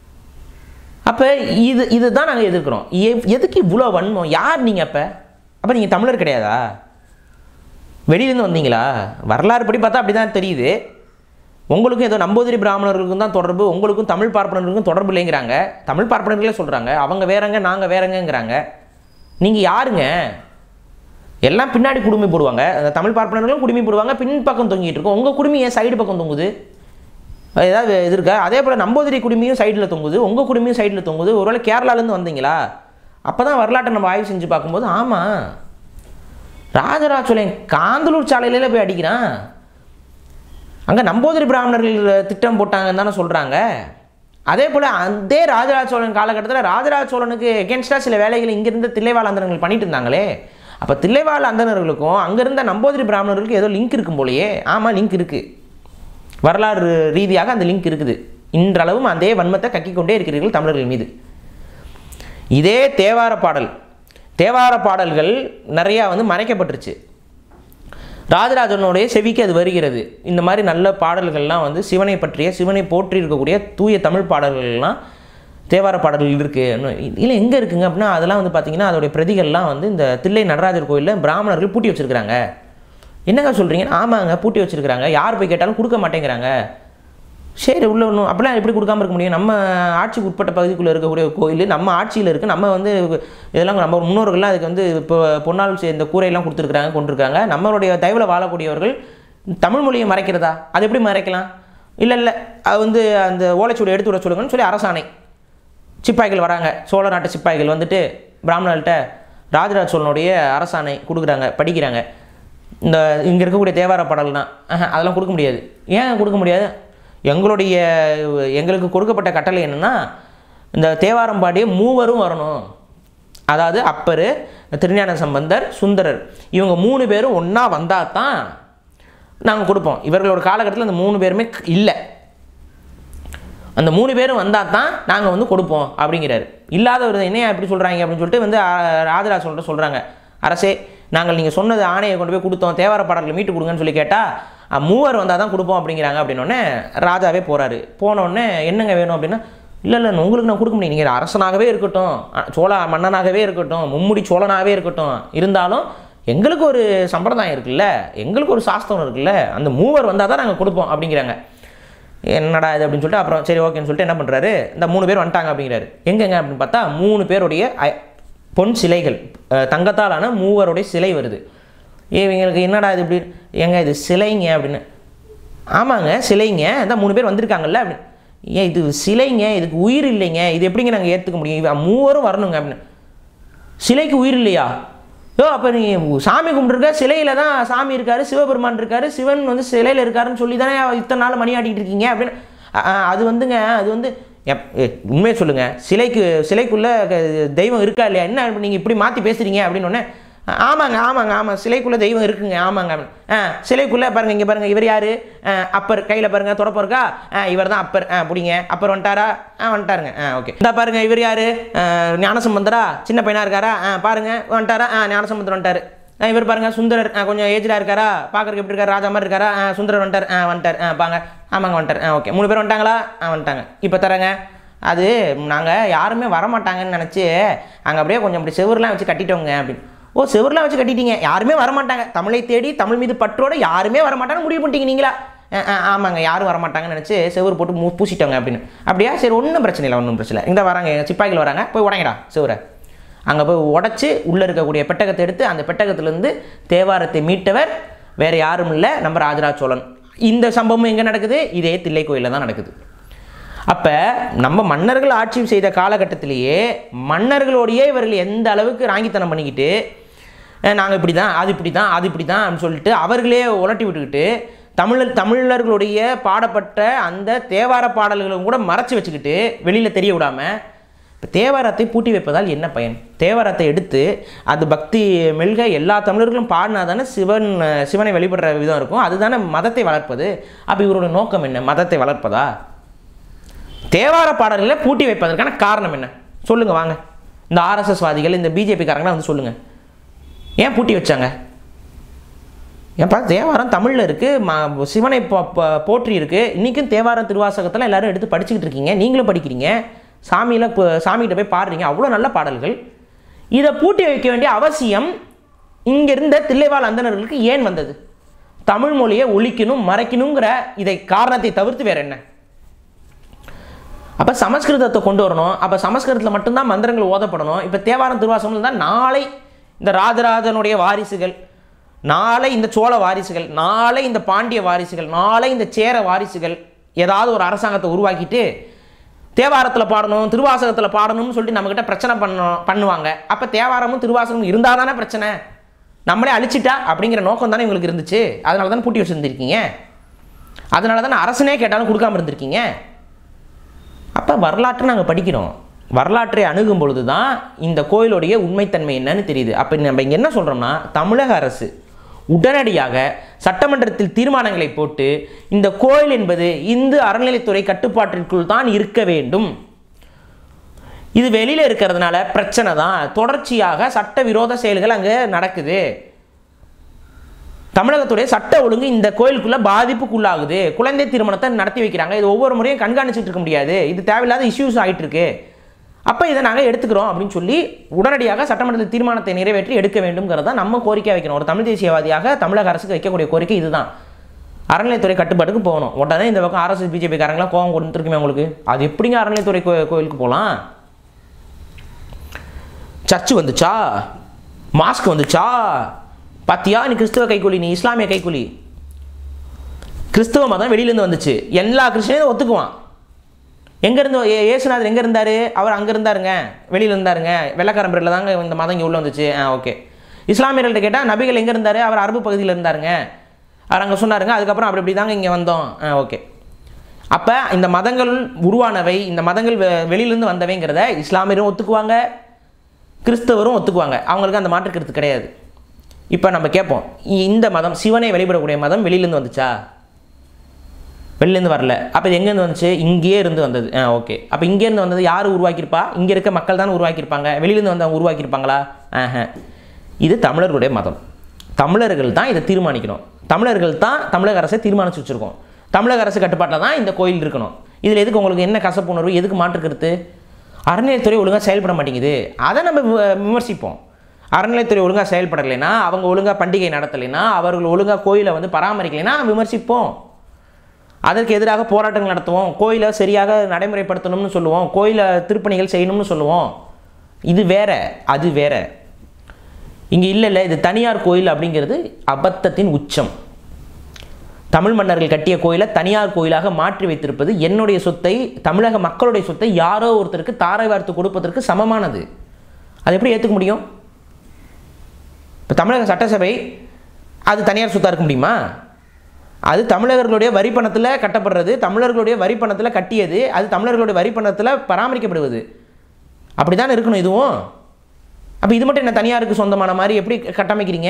அப்போ இது இதுதான் நாங்கள் எதிர்க்கிறோம் எ- எதுக்கு இவ்வளோ வன்மம் யார் நீங்கள் அப்போ அப்போ நீங்கள் தமிழர் கிடையாதா வெளியிலேருந்து வந்தீங்களா வரலாறு படி பார்த்தா அப்படி தான் தெரியுது உங்களுக்கும் ஏதோ நம்பூதிரி பிராமணர்களுக்கும் தான் தொடர்பு உங்களுக்கும் தமிழ் பார்ப்பனர்களுக்கும் தொடர்பு இல்லைங்கிறாங்க தமிழ் பார்ப்பனர்களே சொல்கிறாங்க அவங்க வேறங்க நாங்கள் வேறங்கங்கிறாங்க நீங்கள் யாருங்க எல்லாம் பின்னாடி குடுமி போடுவாங்க அந்த தமிழ் பார்ப்பனர்களும் குடுமி போடுவாங்க பின் பக்கம் தொங்கிட்டு இருக்கும் உங்கள் குடுமி ஏன் சைடு பக்கம் தொங்குது அது ஏதாவது இது இருக்கா அதே போல் நம்பூதிரி குடுமியும் சைடில் தொங்குது உங்கள் குடுமியும் சைடில் தொங்குது ஒருவேளை கேரளாலேருந்து வந்தீங்களா அப்போ தான் வரலாற்றை நம்ம ஆய்வு செஞ்சு பார்க்கும்போது ஆமாம் ராஜராஜ சோழன் காந்தலூர் சாலையில போய் அடிக்கிறான் அங்கே நம்பூதிரி பிராமணர்கள் திட்டம் போட்டாங்கன்னு தானே சொல்கிறாங்க அதே போல் அதே ராஜராஜ சோழன் காலகட்டத்தில் ராஜராஜ சோழனுக்கு எகென்ஸ்டாக சில வேலைகளை இங்கிருந்த தில்லைவாழ் அந்தனர்கள் பண்ணிட்டு இருந்தாங்களே அப்போ தில்லைவாழ் அந்தனர்களுக்கும் அங்கே இருந்த நம்பூதிரி பிராமணர்களுக்கும் ஏதோ லிங்க் இருக்கும் போலயே ஆமாம் லிங்க் இருக்குது வரலாறு ரீதியாக அந்த லிங்க் இருக்குது இன்றளவும் அதே வன்மத்தை கக்கிக் கொண்டே இருக்கிறீர்கள் தமிழர்கள் மீது இதே தேவார பாடல் தேவார பாடல்கள் நிறையா வந்து மறைக்கப்பட்டுருச்சு ராஜராஜனுடைய செவிக்கு அது வருகிறது இந்த மாதிரி நல்ல பாடல்கள்லாம் வந்து சிவனை பற்றிய சிவனை போற்றி இருக்கக்கூடிய தூய தமிழ் பாடல்கள்லாம் தேவார பாடல்கள் இருக்குது இல்லை எங்கே இருக்குங்க அப்படின்னா அதெல்லாம் வந்து பார்த்தீங்கன்னா அதோடைய பிரதிகள்லாம் வந்து இந்த தில்லை நடராஜர் கோயிலில் பிராமணர்கள் பூட்டி வச்சுருக்கிறாங்க என்னங்க சொல்கிறீங்க ஆமாங்க பூட்டி வச்சுருக்கிறாங்க யார் போய் கேட்டாலும் கொடுக்க மாட்டேங்கிறாங்க சரி உள்ள ஒன்றும் அப்படிலாம் எப்படி கொடுக்காம இருக்க முடியும் நம்ம ஆட்சிக்கு உட்பட்ட பகுதிக்குள்ளே இருக்கக்கூடிய ஒரு கோயில் நம்ம ஆட்சியில் இருக்குது நம்ம வந்து இதெல்லாம் நம்ம முன்னோர்கள்லாம் அதுக்கு வந்து இப்போ பொன்னால் சே- இந்த கூரையெல்லாம் கொடுத்துருக்குறாங்க கொண்டிருக்காங்க நம்மளுடைய தயவில் வாழக்கூடியவர்கள் தமிழ் மொழியை மறைக்கிறதா அது எப்படி மறைக்கலாம் இல்லை இல்லை அது வந்து அந்த ஓலைச்சுவடி எடுத்து விட சொல்லுங்கன்னு சொல்லி அரசாணை சிப்பாய்கள் வராங்க சோழ நாட்டு சிப்பாய்கள் வந்துட்டு பிராமணர்கள்ட்ட ராஜராஜ சோழனுடைய அரசாணை கொடுக்குறாங்க படிக்கிறாங்க இந்த இங்கே இருக்கக்கூடிய தேவார பாடல் தான் ஆஹா, அதெல்லாம் கொடுக்க முடியாது ஏன் கொடுக்க முடியாது எங்களுடைய எங்களுக்கு கொடுக்கப்பட்ட கட்டளை என்னென்னா இந்த தேவாரம் பாடிய மூவரும் வரணும் அதாவது அப்பர் திருஞான சம்பந்தர் சுந்தரர் இவங்க மூணு பேரும் ஒன்றா வந்தால் தான் நாங்கள் கொடுப்போம் இவர்களோட காலகட்டத்தில் அந்த மூணு பேருமே இல்லை அந்த மூணு பேரும் வந்தால் தான் நாங்கள் வந்து கொடுப்போம் அப்படிங்கிறாரு இல்லாதவர் என்னையா இப்படி சொல்கிறாங்க அப்படின்னு சொல்லிட்டு வந்து ஆ- ராஜராஜ சொல்லிட்டு சொல்கிறாங்க அரசே நாங்கள் நீங்கள் சொன்னது ஆணையை கொண்டு போய் கொடுத்தோம் தேவார பாடல்களை மீட்டு கொடுங்கன்னு சொல்லி கேட்டால் மூவர் வந்தால் தான் கொடுப்போம் அப்படிங்கிறாங்க அப்படின்னோடனே ராஜாவே போகிறாரு போனோடனே என்னங்க வேணும் அப்படின்னா இல்லை இல்லை உங்களுக்கு நான் கொடுக்க முடியும் நீங்கள் அரசனாகவே இருக்கட்டும் அ- சோழ மன்னனாகவே இருக்கட்டும் மும்முடி சோழனாகவே இருக்கட்டும் இருந்தாலும் எங்களுக்கு ஒரு சம்பிரதாயம் இருக்குல்ல எங்களுக்கு ஒரு சாஸ்திரம் இருக்குல்ல அந்த மூவர் வந்தால் தான் நாங்கள் கொடுப்போம் அப்படிங்கிறாங்க என்னடா இது அப்படின்னு சொல்லிட்டு அப்புறம் சரி ஓகேன்னு சொல்லிட்டு என்ன பண்ணுறாரு இந்த மூணு பேர் வந்துட்டாங்க அப்படிங்கிறாரு எங்கெங்க அப்படின்னு பார்த்தா மூணு பேருடைய அ- பொன் சிலைகள் அஹ், தங்கத்தாலான மூவருடைய சிலை வருது ஏ இவங்களுக்கு என்னடா இது இப்படி ஏங்க இது சிலைங்க அப்படின்னு ஆமாங்க சிலைங்க இந்த மூணு பேர் வந்திருக்காங்கல்ல அப்படின்னு ஏன் இது சிலைங்க இதுக்கு உயிர் இல்லைங்க இது எப்படிங்க நாங்கள் ஏற்றுக்க முடியும் இவ மூவரும் வரணுங்க அப்படின்னு சிலைக்கு உயிர் இல்லையா ஓ அப்போ நீ சாமி கும்பிட்டுருக்க சிலையில் தான் சாமி இருக்காரு சிவபெருமான் இருக்காரு சிவன் வந்து சிலையில் இருக்காருன்னு சொல்லி தானே இத்தனை நாள் மணி ஆட்டிகிட்டு இருக்கீங்க அப்படின்னு அ, அ, அது வந்துங்க அது வந்து எப்- எ, உண்மையை சொல்லுங்கள் சிலைக்கு சிலைக்குள்ளே தெய்வம் இருக்கா இல்லையா என்ன நீங்கள் இப்படி மாற்றி பேசுகிறீங்க அப்படின்னு உடனே ஆமாங்க ஆமாங்க ஆமாம் சிலைக்குள்ளே தெய்வம் இருக்குங்க ஆமாங்க அப்படின்னு. ஆ சிலைக்குள்ளே பாருங்கள் இங்கே பாருங்கள் இவர் யார் அப்பர் கையில் பாருங்கள் தொடப்பம் இருக்கா ஆ இவர் தான் அப்பர் ஆ பிடிங்க அப்பர் வந்துட்டாரா ஆ வந்துட்டாருங்க ஆ ஓகே இந்த பாருங்க இவர் யார் ஞானசம்பந்தரா சின்ன பையனா இருக்காரா ஆ பாருங்க வந்துட்டாரா ஆ ஞானசம்பந்தர் வந்துட்டாரு ஆ, இவர் பாருங்க சுந்தரர் ஆ, கொஞ்சம் ஏஜ்டாக இருக்காரா பார்க்கறதுக்கு எப்படி இருக்காரு ராஜா மாதிரி இருக்காரா ஆ, சுந்தரர் வந்துட்டார் ஆ வந்துட்டார் ஆ பாங்க ஆமாங்க வந்துட்டார் ஆ ஓகே மூணு பேர் வந்துட்டாங்களா ஆ வந்துட்டாங்க இப்போ தரேங்க அது நாங்கள் யாருமே வரமாட்டாங்கன்னு நினச்சி அங்கே அப்படியே கொஞ்சம் அப்படி செவுருலாம் வச்சு கட்டிட்டோங்க அப்படின்னு ஓ செவுருலாம் வச்சு கட்டிட்டீங்க யாருமே வரமாட்டாங்க தமிழை தேடி தமிழ் மீது பற்றோட யாருமே வரமாட்டாங்கன்னு முடிவு பண்ணிட்டீங்க நீங்களா ஆ, ஆ, ஆமாங்க யாரும் வரமாட்டாங்கன்னு நினச்சி செவுரு போட்டு மூ பூசிட்டோங்க அப்படின்னு அப்படியா சரி ஒன்றும் பிரச்சனை இல்லை ஒன்றும் பிரச்சனை இல்லை இந்த வராங்க எங்க சிப்பாய்கள் வராங்க போய் உடைங்கடா செவுரை அங்கே போய் உடைச்சி உள்ளே இருக்கக்கூடிய பெட்டகத்தை எடுத்து அந்த பெட்டகத்திலேருந்து தேவாரத்தை மீட்டவர் வேறு யாரும் இல்லை நம்ம ராஜராஜ சோழன் இந்த சம்பவம் எங்கே நடக்குது இதே தில்லை கோயிலில் தான் நடக்குது அப்போ நம்ம மன்னர்கள் ஆட்சி செய்த காலகட்டத்திலேயே மன்னர்களோடையே இவர்கள் எந்த அளவுக்கு ராங்கித்தனம் பண்ணிக்கிட்டு நாங்கள் இப்படி தான் அது இப்படி தான் அது இப்படி தான் அப்படின்னு சொல்லிட்டு அவர்களே உலட்டி விட்டுக்கிட்டு தமிழர் தமிழர்களுடைய பாடப்பட்ட அந்த தேவார பாடல்களும் கூட மறைச்சி வச்சுக்கிட்டு வெளியில் தெரிய விடாமல் இப்போ தேவாரத்தை பூட்டி வைப்பதால் என்ன பயன் தேவாரத்தை எடுத்து அது பக்தி மெல்க எல்லா தமிழர்களும் பாடினா தானே சிவன் சிவனை வழிபடுற விதம் இருக்கும் அதுதானே மதத்தை வளர்ப்பது அப்போ இவரோட நோக்கம் என்ன மதத்தை வளர்ப்பதா தேவார பாடல்களை பூட்டி வைப்பதற்கான காரணம் என்ன சொல்லுங்க வாங்க இந்த ஆர்எஸ்எஸ் வாதிகள் இந்த பிஜேபி காரங்களாம் வந்து சொல்லுங்க ஏன் பூட்டி வச்சாங்க ஏன்ப்பா தேவாரம் தமிழில் இருக்குது ம சிவனை போ- போ- போற்றி இருக்குது இன்றைக்கும் தேவாரம் திருவாசகத்தில் எல்லாரும் எடுத்து படிச்சுக்கிட்டு இருக்கீங்க நீங்களும் படிக்கிறீங்க சாமியில் இப்போ சாமிகிட்ட போய் பாடுறீங்க அவ்வளோ நல்ல பாடல்கள் இதை பூட்டி வைக்க வேண்டிய அவசியம் இங்கே இருந்த தில்லைவாழ் அந்தணர்களுக்கு ஏன் வந்தது தமிழ் மொழியை ஒழிக்கணும் மறைக்கணுங்கிற இதை காரணத்தை தவிர்த்து வேற என்ன அப்போ சமஸ்கிருதத்தை கொண்டு வரணும் அப்போ சமஸ்கிருதத்தில் மட்டும்தான் மந்திரங்கள் ஓதப்படணும் இப்போ தேவாரம் திருவாசகம் தான் நாளை இந்த ராஜராஜனுடைய வாரிசுகள் நாளை இந்த சோழ வாரிசுகள் நாளை இந்த பாண்டிய வாரிசுகள் நாளை இந்த சேர வாரிசுகள் ஏதாவது ஒரு அரசாங்கத்தை உருவாக்கிட்டு தேவாரத்தில் பாடணும் திருவாசகத்தில் பாடணும்னு சொல்லிட்டு நம்மக்கிட்ட பிரச்சனை பண்ணணும் பண்ணுவாங்க அப்போ தேவாரமும் திருவாசகமும் இருந்தால் தானே பிரச்சனை நம்மளே அழிச்சிட்டா அப்படிங்கிற நோக்கம் தானே இவங்களுக்கு இருந்துச்சு அதனால தானே பூட்டி வச்சுருந்துருக்கீங்க அதனால தானே அரசனே கேட்டாலும் கொடுக்காம இருந்திருக்கீங்க அப்போ வரலாற்றை நாங்கள் படிக்கிறோம் வரலாற்றை அணுகும் பொழுது தான் இந்த கோயிலுடைய உண்மைத்தன்மை என்னன்னு தெரியுது அப்போ நம்ம இங்கே என்ன சொல்கிறோம்னா தமிழக அரசு உடனடியாக சட்டமன்றத்தில் தீர்மானங்களை போட்டு இந்த கோயில் என்பது இந்து அறநிலைத்துறை கட்டுப்பாட்டிற்குள் தான் இருக்க வேண்டும் இது வெளியில் இருக்கிறதுனால பிரச்சனை தான் தொடர்ச்சியாக சட்டவிரோத செயல்கள் அங்கே நடக்குது தமிழகத்துடைய சட்ட ஒழுங்கு இந்த கோயிலுக்குள்ள பாதிப்புக்குள்ளாகுது குழந்தை திருமணத்தை நடத்தி வைக்கிறாங்க இது ஒவ்வொரு முறையும் கண்காணிச்சுட்டு இருக்க முடியாது இது தேவையில்லாத இஷ்யூஸ் ஆகிட்டு இருக்கு அப்போ இதை நாங்கள் எடுத்துக்கிறோம் அப்படின்னு சொல்லி உடனடியாக சட்டமன்றத்தில் தீர்மானத்தை நிறைவேற்றி எடுக்க வேண்டும்ங்கிறத நம்ம கோரிக்கை வைக்கணும் ஒரு தமிழ் தேசியவாதியாக தமிழக அரசுக்கு வைக்கக்கூடிய கோரிக்கை இதுதான் அறநிலைத்துறை கட்டுப்பாட்டுக்கு போகணும் உடனே இந்த பக்கம் ஆர்எஸ்எஸ் பிஜேபி காரங்களாம் கோவம் கொடுத்துருக்குமே உங்களுக்கு அது எப்படிங்க அறநிலைத்துறை கோ கோயிலுக்கு போகலாம் சர்ச்சு வந்துச்சா மாஸ்க் வந்துச்சா பாத்தியா நீ கிறிஸ்துவ கைக்கூலி நீ இஸ்லாமிய கைக்கூலி கிறிஸ்துவ மதம் வெளியிலேருந்து வந்துச்சு எல்லா கிறிஸ்டியனும் ஒத்துக்குவான் எங்கேருந்து ஏசுநாதர் எங்கே இருந்தார் அவர் அங்கே இருந்தாருங்க வெளியில் இருந்தாருங்க வெள்ளக்காரன் பேரில் தாங்க இந்த மதம் இங்கே உள்ளே வந்துச்சு ஆ ஓகே இஸ்லாமியர்கள்ட்ட கேட்டால் நபிகள் எங்கே இருந்தார் அவர் அரபு பகுதியில் இருந்தாருங்க அவர் அங்கே சொன்னாருங்க அதுக்கப்புறம் அப்படி இப்படி தாங்க இங்கே வந்தோம் ஆ ஓகே அப்போ இந்த மதங்கள் உருவானவை இந்த மதங்கள் வெ- வெளியிலேருந்து வந்தவைங்கிறத இஸ்லாமியரும் ஒத்துக்குவாங்க கிறிஸ்தவரும் ஒத்துக்குவாங்க அவங்களுக்கு அந்த மாற்று கருத்து கிடையாது இப்போ நம்ம கேட்போம் இந்த மதம் சிவனை வழிபடக்கூடிய மதம் வெளியிலேருந்து வந்துச்சா வெளிலேருந்து வரல அப்போ இது எங்கேருந்து வந்துச்சு இங்கேயே இருந்து வந்தது ஆ ஓகே அப்போ இங்கேருந்து வந்தது யார் உருவாக்கியிருப்பா இங்கே இருக்க மக்கள் தான் உருவாக்கியிருப்பாங்க வெளியிலேருந்து வந்தவங்க உருவாக்கியிருப்பாங்களா ஆஹ இது தமிழர்களுடைய மதம் தமிழர்கள் தான் இதை தீர்மானிக்கணும் தமிழர்கள் தான் தமிழக அரசை தீர்மானிச்சு வச்சுருக்கோம் தமிழக அரசு கட்டுப்பாட்டில் தான் இந்த கோயில் இருக்கணும் இதில் எதுக்கு உங்களுக்கு என்ன கசப்புணர்வு எதுக்கு மாற்று கருத்து அறநிலையத்துறை ஒழுங்காக செயல்பட மாட்டேங்குது அதை நம்ம வி- விமர்சிப்போம் அறநிலையத்துறை ஒழுங்காக செயல்படலைன்னா அவங்க ஒழுங்காக பண்டிகை நடத்தலைன்னா அவர்கள் ஒழுங்காக கோயிலை வந்து பராமரிக்கலைன்னா விமர்சிப்போம் அதற்கு எதிராக போராட்டங்கள் நடத்துவோம் கோயிலை சரியாக நடைமுறைப்படுத்தணும்னு சொல்லுவோம் கோயிலை திருப்பணிகள் செய்யணும்னு சொல்லுவோம் இது வேற அது வேற இங்கே இல்லை இல்லை இது தனியார் கோயில் அப்படிங்கிறது அபத்தத்தின் உச்சம் தமிழ் மன்னர்கள் கட்டிய கோயிலை தனியார் கோயிலாக மாற்றி வைத்திருப்பது என்னுடைய சொத்தை தமிழக மக்களுடைய சொத்தை யாரோ ஒருத்தருக்கு தாரை வார்த்து கொடுப்பதற்கு சமமானது அது எப்படி ஏற்றுக்க முடியும் இப்போ தமிழக சட்டசபை அது தனியார் சொத்தாக இருக்க முடியுமா அது தமிழர்களுடைய வரி பணத்தில் கட்டப்படுறது தமிழர்களுடைய வரி பணத்தில் கட்டியது அது தமிழர்களுடைய வரி பணத்தில் பராமரிக்கப்படுவது அப்படி தானே இருக்கணும் இதுவும் அப்போ இது மட்டும் என்ன தனியாருக்கு சொந்தமான மாதிரி எப்படி கட்டமைக்கிறீங்க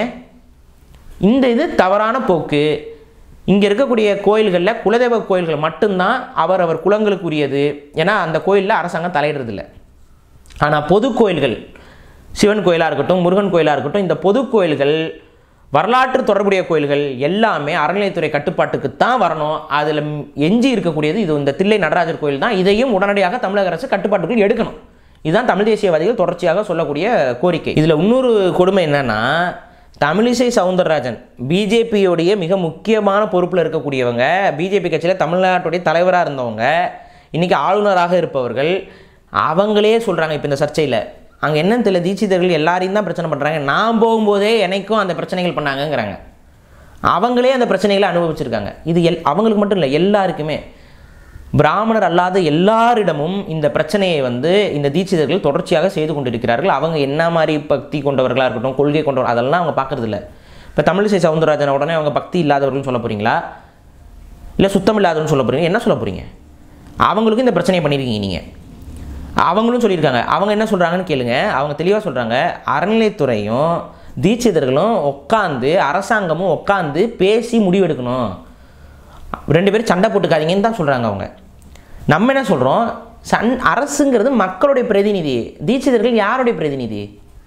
இந்த இது தவறான போக்கு இங்கே இருக்கக்கூடிய கோயில்களில் குலதெய்வ கோயில்கள் மட்டும்தான் அவரவர் குலங்களுக்குரியது ஏன்னா அந்த கோயிலில் அரசாங்கம் தலையிடுறதில்ல ஆனால் பொது கோயில்கள் சிவன் கோயிலாக இருக்கட்டும் முருகன் கோயிலாக இருக்கட்டும் இந்த பொது கோயில்கள் வரலாற்று தொடர்புடைய கோயில்கள் எல்லாமே அறநிலையத்துறை கட்டுப்பாட்டுக்கு தான் வரணும் அதில் எஞ்சி இருக்கக்கூடியது இது இந்த தில்லை நடராஜர் கோயில் தான் இதையும் உடனடியாக தமிழக அரசு கட்டுப்பாட்டுக்குள் எடுக்கணும் இதுதான் தமிழ் தேசியவாதிகள் தொடர்ச்சியாக சொல்லக்கூடிய கோரிக்கை இதில் இன்னொரு கொடுமை என்னன்னா தமிழிசை சவுந்தரராஜன் பிஜேபியோடைய மிக முக்கியமான பொறுப்பில் இருக்கக்கூடியவங்க பிஜேபி கட்சியில் தமிழ்நாட்டுடைய தலைவராக இருந்தவங்க இன்றைக்கி ஆளுநராக இருப்பவர்கள் அவங்களே சொல்கிறாங்க இப்போ இந்த சர்ச்சையில் அங்கே என்னன்னு தெரியல தீட்சிதர்கள் எல்லாரையும் தான் பிரச்சனை பண்ணுறாங்க நான் போகும்போதே எனக்கும் அந்த பிரச்சனைகள் பண்ணாங்கங்கிறாங்க அவங்களே அந்த பிரச்சனைகளை அனுபவிச்சிருக்காங்க இது எல் அவங்களுக்கு மட்டும் இல்லை எல்லாருக்குமே பிராமணர் அல்லாத எல்லாரிடமும் இந்த பிரச்சனையை வந்து இந்த தீட்சிதர்கள் தொடர்ச்சியாக செய்து கொண்டிருக்கிறார்கள் அவங்க என்ன மாதிரி பக்தி கொண்டவர்களாக இருக்கட்டும் கொள்கை கொண்டவர் அதெல்லாம் அவங்க பார்க்கறது இல்லை இப்போ தமிழிசை சவுந்தரராஜன் உடனே அவங்க பக்தி இல்லாதவர்கள்னு சொல்ல போகிறீங்களா இல்லை சுத்தம் இல்லாதவன்னு சொல்ல போகிறீங்க என்ன சொல்ல போகிறீங்க அவங்களுக்கும் இந்த பிரச்சனையை பண்ணியிருக்கீங்க நீங்கள் அவங்களும் சொல்லியிருக்காங்க அவங்க என்ன சொல்கிறாங்கன்னு கேளுங்க அவங்க தெளிவாக சொல்கிறாங்க அறநிலைத்துறையும் தீட்சிதர்களும் உட்காந்து அரசாங்கமும் உட்காந்து பேசி முடிவெடுக்கணும் ரெண்டு பேரும் சண்டை போட்டுக்காதீங்கன்னு தான் சொல்கிறாங்க அவங்க நம்ம என்ன சொல்கிறோம் சன் அரசுங்கிறது மக்களுடைய பிரதிநிதி தீட்சிதர்கள் யாருடைய பிரதிநிதி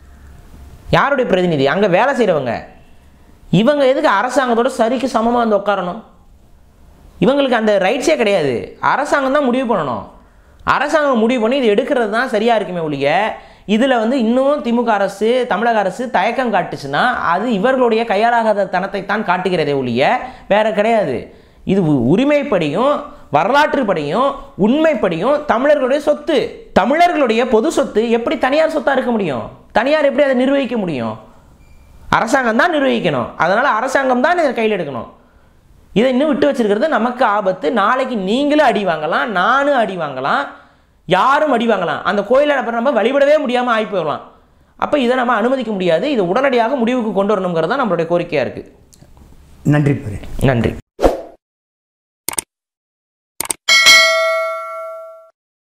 யாருடைய பிரதிநிதி அங்கே வேலை செய்கிறவங்க இவங்க எதுக்கு அரசாங்கத்தோட சரிக்கு சமமாக வந்து உட்காரணும் இவங்களுக்கு அந்த ரைட்ஸே கிடையாது அரசாங்கம் தான் முடிவு பண்ணணும் அரசாங்கம் முடிவு பண்ணி இது எடுக்கிறது தான் சரியாக இருக்குமே ஒழிய இதில் வந்து இன்னும் திமுக அரசு தமிழக அரசு தயக்கம் காட்டுச்சுன்னா அது இவர்களுடைய கையாளாகாத தனத்தை தான் காட்டுகிறதே ஒழிய வேற கிடையாது இது உ- உரிமைப்படியும் வரலாற்றுப்படியும் உண்மைப்படியும் தமிழர்களுடைய சொத்து தமிழர்களுடைய பொது சொத்து எப்படி தனியார் சொத்தாக இருக்க முடியும் தனியார் எப்படி அதை நிர்வகிக்க முடியும் அரசாங்கம் தான் நிர்வகிக்கணும் அதனால் அரசாங்கம் தான் இதை கையில் எடுக்கணும் இதை இன்னும் விட்டு வச்சிருக்கிறது நமக்கு ஆபத்து நாளைக்கு நீங்களும் அடி வாங்கலாம் நானும் அடி வாங்கலாம் யாரும் அடி வாங்கலாம் அந்த கோயிலை அப்புறம் நம்ம வழிபடவே முடியாமல் ஆகி போயிடலாம் அப்போ இதை நம்ம அனுமதிக்க முடியாது இதை உடனடியாக முடிவுக்கு கொண்டு வரணுங்கிறது தான் நம்மளுடைய கோரிக்கையாக இருக்குது நன்றி பெரிய நன்றி